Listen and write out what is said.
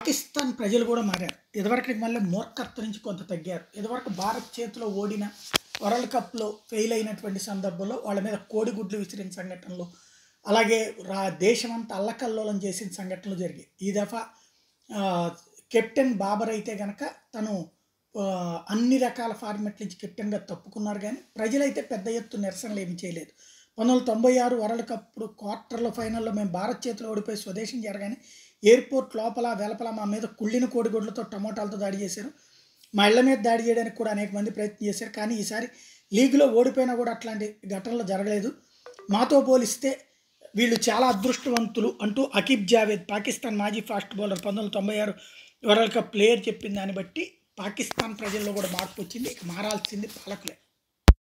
పాకిస్తాన్ ప్రజలు కూడా మారారు ఇదివరకు మళ్ళీ మూర్ఖత్వం నుంచి కొంత తగ్గారు ఇదివరకు భారత్ చేతిలో ఓడిన వరల్డ్ కప్లో ఫెయిల్ అయినటువంటి సందర్భంలో వాళ్ళ మీద కోడిగుడ్లు విసిరిన సంఘటనలు అలాగే రా దేశమంతా అల్లకల్లోలం చేసిన సంఘటనలు జరిగాయి ఈ దఫా ఆ, కెప్టెన్ బాబర్ అయితే గనక తను ఆ, అన్ని రకాల ఫార్మెట్ నుంచి కెప్టెన్గా తప్పుకున్నారు కానీ ప్రజలైతే పెద్ద ఎత్తు నిరసనలు ఏమి చేయలేదు పంతొమ్మిది వందల తొంభై ఆరు వరల్డ్ కప్ క్వార్టర్ల ఫైనల్లో మేము భారత్ చేతిలో ఓడిపోయి స్వదేశం జరగానే ఎయిర్పోర్ట్ లోపల వెలపల మా మీద కుళ్ళిన కోడిగుడ్లతో టమోటాలతో దాడి చేశారు మా ఇళ్ల మీద దాడి చేయడానికి కూడా అనేక మంది ప్రయత్నం చేశారు కానీ ఈసారి లీగ్లో ఓడిపోయినా కూడా అట్లాంటి ఘటనలు జరగలేదు మాతో పోలిస్తే వీళ్ళు చాలా అదృష్టవంతులు అంటూ అకీబ్ జావేద్ పాకిస్తాన్ మాజీ ఫాస్ట్ బౌలర్ పంతొమ్మిది వందల తొంభై ఆరు వరల్డ్ కప్ ప్లేయర్ చెప్పిన దాన్ని బట్టి పాకిస్తాన్ ప్రజల్లో కూడా మార్పు వచ్చింది ఇక మారాల్సింది పాలకులే